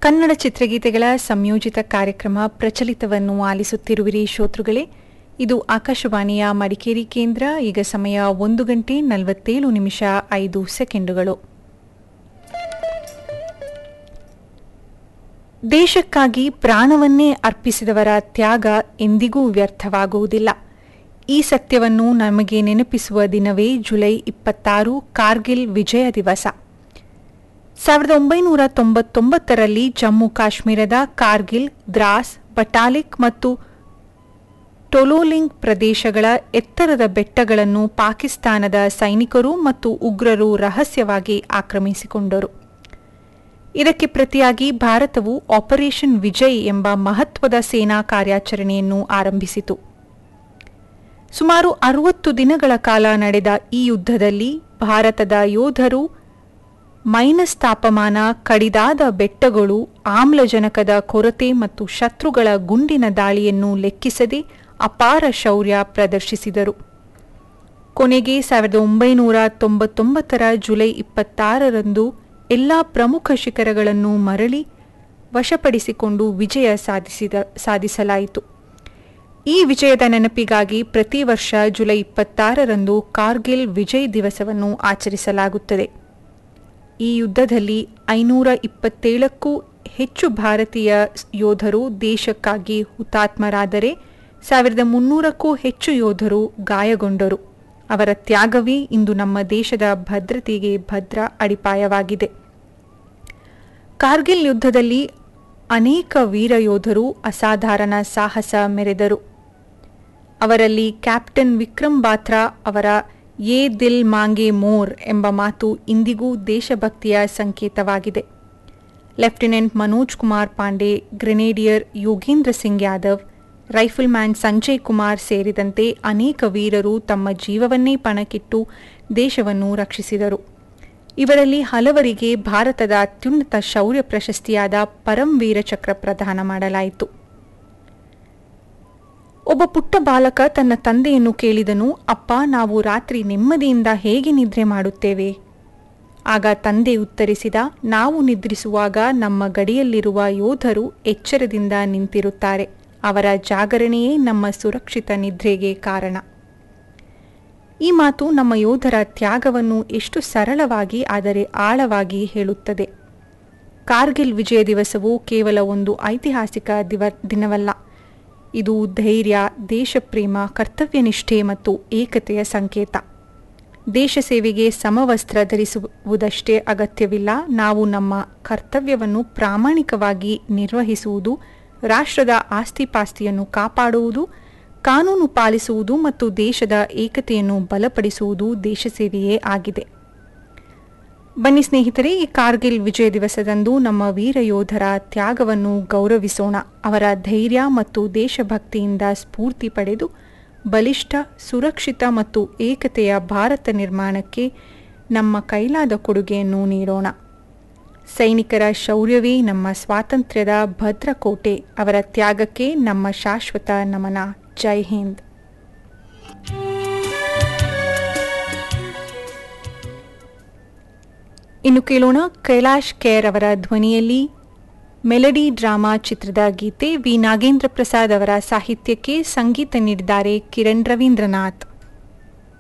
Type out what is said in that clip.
ಕನ್ನಡ ಚಿತ್ರಗೀತೆಗಳ ಸಂಯೋಜಿತ ಕಾರ್ಯಕ್ರಮ ಪ್ರಚಲಿತವನ್ನು ಆಲಿಸುತ್ತಿರುವಿರಿ ಶ್ರೋತೃಗಳೇ ಇದು ಆಕಾಶವಾಣಿಯ ಮಡಿಕೇರಿ ಕೇಂದ್ರ ಈಗ ಸಮಯ ಒಂದು ಗಂಟೆ ನಲವತ್ತೇಳು ನಿಮಿಷ ಐದು ಸೆಕೆಂಡುಗಳು ದೇಶಕ್ಕಾಗಿ ಪ್ರಾಣವನ್ನೇ ಅರ್ಪಿಸಿದವರ ತ್ಯಾಗ ಎಂದಿಗೂ ವ್ಯರ್ಥವಾಗುವುದಿಲ್ಲ ಈ ಸತ್ಯವನ್ನು ನಮಗೆ ನೆನಪಿಸುವ ದಿನವೇ ಜುಲೈ ಇಪ್ಪತ್ತಾರು ಕಾರ್ಗಿಲ್ ವಿಜಯ ದಿವಸ ಸಾವಿರದ ಒಂಬೈನೂರ ತೊಂಬತ್ತೊಂಬತ್ತರಲ್ಲಿ ಜಮ್ಮು ಕಾಶ್ಮೀರದ ಕಾರ್ಗಿಲ್ ದ್ರಾಸ್ ಬಟಾಲಿಕ್ ಮತ್ತು ಟೊಲೋಲಿಂಗ್ ಪ್ರದೇಶಗಳ ಎತ್ತರದ ಬೆಟ್ಟಗಳನ್ನು ಪಾಕಿಸ್ತಾನದ ಸೈನಿಕರು ಮತ್ತು ಉಗ್ರರು ರಹಸ್ಯವಾಗಿ ಆಕ್ರಮಿಸಿಕೊಂಡರು ಇದಕ್ಕೆ ಪ್ರತಿಯಾಗಿ ಭಾರತವು ಆಪರೇಷನ್ ವಿಜಯ್ ಎಂಬ ಮಹತ್ವದ ಸೇನಾ ಕಾರ್ಯಾಚರಣೆಯನ್ನು ಆರಂಭಿಸಿತು ಸುಮಾರು ಅರವತ್ತು ದಿನಗಳ ಕಾಲ ನಡೆದ ಈ ಯುದ್ಧದಲ್ಲಿ ಭಾರತದ ಯೋಧರು ಮೈನಸ್ ತಾಪಮಾನ ಕಡಿದಾದ ಬೆಟ್ಟಗಳು ಆಮ್ಲಜನಕದ ಕೊರತೆ ಮತ್ತು ಶತ್ರುಗಳ ಗುಂಡಿನ ದಾಳಿಯನ್ನು ಲೆಕ್ಕಿಸದೆ ಅಪಾರ ಶೌರ್ಯ ಪ್ರದರ್ಶಿಸಿದರು ಕೊನೆಗೆ ಸಾವಿರದ ಒಂಬೈನೂರ ತೊಂಬತ್ತೊಂಬತ್ತರ ಜುಲೈ ಇಪ್ಪತ್ತಾರರಂದು ಎಲ್ಲ ಪ್ರಮುಖ ಶಿಖರಗಳನ್ನು ಮರಳಿ ವಶಪಡಿಸಿಕೊಂಡು ವಿಜಯ ಸಾಧಿಸಿದ ಸಾಧಿಸಲಾಯಿತು ಈ ವಿಜಯದ ನೆನಪಿಗಾಗಿ ಪ್ರತಿ ವರ್ಷ ಜುಲೈ ಇಪ್ಪತ್ತಾರರಂದು ಕಾರ್ಗಿಲ್ ವಿಜಯ್ ದಿವಸವನ್ನು ಆಚರಿಸಲಾಗುತ್ತದೆ ಈ ಯುದ್ಧದಲ್ಲಿ ಐನೂರ ಇಪ್ಪತ್ತೇಳಕ್ಕೂ ಹೆಚ್ಚು ಭಾರತೀಯ ಯೋಧರು ದೇಶಕ್ಕಾಗಿ ಹುತಾತ್ಮರಾದರೆ ಸಾವಿರದ ಮುನ್ನೂರಕ್ಕೂ ಹೆಚ್ಚು ಯೋಧರು ಗಾಯಗೊಂಡರು ಅವರ ತ್ಯಾಗವೇ ಇಂದು ನಮ್ಮ ದೇಶದ ಭದ್ರತೆಗೆ ಭದ್ರ ಅಡಿಪಾಯವಾಗಿದೆ ಕಾರ್ಗಿಲ್ ಯುದ್ಧದಲ್ಲಿ ಅನೇಕ ವೀರ ಯೋಧರು ಅಸಾಧಾರಣ ಸಾಹಸ ಮೆರೆದರು ಅವರಲ್ಲಿ ಕ್ಯಾಪ್ಟನ್ ವಿಕ್ರಮ್ ಬಾತ್ರಾ ಅವರ ಯೇ ದಿಲ್ ಮಾಂಗೆ ಮೋರ್ ಎಂಬ ಮಾತು ಇಂದಿಗೂ ದೇಶಭಕ್ತಿಯ ಸಂಕೇತವಾಗಿದೆ lieutenant Manoj Kumar Pandey grenadier Yogendra Singh Yadav rifleman Sanjay Kumar ಸೇರಿದಂತೆ ಅನೇಕ ವೀರರು ತಮ್ಮ ಜೀವವನ್ನೇ ಪಣಕ್ಕಿಟ್ಟು ದೇಶವನ್ನು ರಕ್ಷಿಸಿದರು ಇವರಲ್ಲಿ ಹಲವರಿಗೆ ಭಾರತದ ಅತ್ಯುನ್ನತ ಶೌರ್ಯ ಪ್ರಶಸ್ತಿಯಾದ ಪರಂವೀರ ಚಕ್ರ ಪ್ರದಾನ ಮಾಡಲಾಯಿತು ಒಬ್ಬ ಪುಟ್ಟ ಬಾಲಕ ತನ್ನ ತಂದೆಯನ್ನು ಕೇಳಿದನು ಅಪ್ಪ ನಾವು ರಾತ್ರಿ ನೆಮ್ಮದಿಯಿಂದ ಹೇಗೆ ನಿದ್ರೆ ಮಾಡುತ್ತೇವೆ ಆಗ ತಂದೆ ಉತ್ತರಿಸಿದ ನಾವು ನಿದ್ರಿಸುವಾಗ ನಮ್ಮ ಗಡಿಯಲ್ಲಿರುವ ಯೋಧರು ಎಚ್ಚರದಿಂದ ನಿಂತಿರುತ್ತಾರೆ ಅವರ ಜಾಗರಣೆಯೇ ನಮ್ಮ ಸುರಕ್ಷಿತ ನಿದ್ರೆಗೆ ಕಾರಣ ಈ ಮಾತು ನಮ್ಮ ಯೋಧರ ತ್ಯಾಗವನ್ನು ಎಷ್ಟು ಸರಳವಾಗಿ ಆದರೆ ಆಳವಾಗಿ ಹೇಳುತ್ತದೆ ಕಾರ್ಗಿಲ್ ವಿಜಯ ದಿವಸವು ಕೇವಲ ಒಂದು ಐತಿಹಾಸಿಕ ದಿವ ದಿನವಲ್ಲ ಇದು ಧೈರ್ಯ ದೇಶಪ್ರೇಮ ಕರ್ತವ್ಯನಿಷ್ಠೆ ಮತ್ತು ಏಕತೆಯ ಸಂಕೇತ ದೇಶ ಸೇವೆಗೆ ಸಮವಸ್ತ್ರ ಧರಿಸುವುದಷ್ಟೇ ಅಗತ್ಯವಿಲ್ಲ ನಾವು ನಮ್ಮ ಕರ್ತವ್ಯವನ್ನು ಪ್ರಾಮಾಣಿಕವಾಗಿ ನಿರ್ವಹಿಸುವುದು ರಾಷ್ಟ್ರದ ಆಸ್ತಿಪಾಸ್ತಿಯನ್ನು ಕಾಪಾಡುವುದು ಕಾನೂನು ಪಾಲಿಸುವುದು ಮತ್ತು ದೇಶದ ಏಕತೆಯನ್ನು ಬಲಪಡಿಸುವುದು ದೇಶ ಸೇವೆಯೇ ಆಗಿದೆ ಬನ್ನಿ ಸ್ನೇಹಿತರೆ ಈ ಕಾರ್ಗಿಲ್ ವಿಜಯ ದಿವಸದಂದು ನಮ್ಮ ವೀರ ಯೋಧರ ತ್ಯಾಗವನ್ನು ಗೌರವಿಸೋಣ ಅವರ ಧೈರ್ಯ ಮತ್ತು ದೇಶಭಕ್ತಿಯಿಂದ ಸ್ಫೂರ್ತಿ ಪಡೆದು ಬಲಿಷ್ಠ ಸುರಕ್ಷಿತ ಮತ್ತು ಏಕತೆಯ ಭಾರತ ನಿರ್ಮಾಣಕ್ಕೆ ನಮ್ಮ ಕೈಲಾದ ಕೊಡುಗೆಯನ್ನು ನೀಡೋಣ ಸೈನಿಕರ ಶೌರ್ಯವೇ ನಮ್ಮ ಸ್ವಾತಂತ್ರ್ಯದ ಭದ್ರಕೋಟೆ ಅವರ ತ್ಯಾಗಕ್ಕೆ ನಮ್ಮ ಶಾಶ್ವತ ನಮನ ಜೈ ಹಿಂದ್ ಇನ್ನು ಕೇಳೋಣ ಕೈಲಾಶ್ ಖೇರ್ ಅವರ ಧ್ವನಿಯಲ್ಲಿ ಮೆಲಡಿ ಡ್ರಾಮಾ ಚಿತ್ರದ ಗೀತೆ ವಿ ನಾಗೇಂದ್ರ ಪ್ರಸಾದ್ ಅವರ ಸಾಹಿತ್ಯಕ್ಕೆ ಸಂಗೀತ ನೀಡಿದ್ದಾರೆ ಕಿರಣ್ ರವೀಂದ್ರನಾಥ್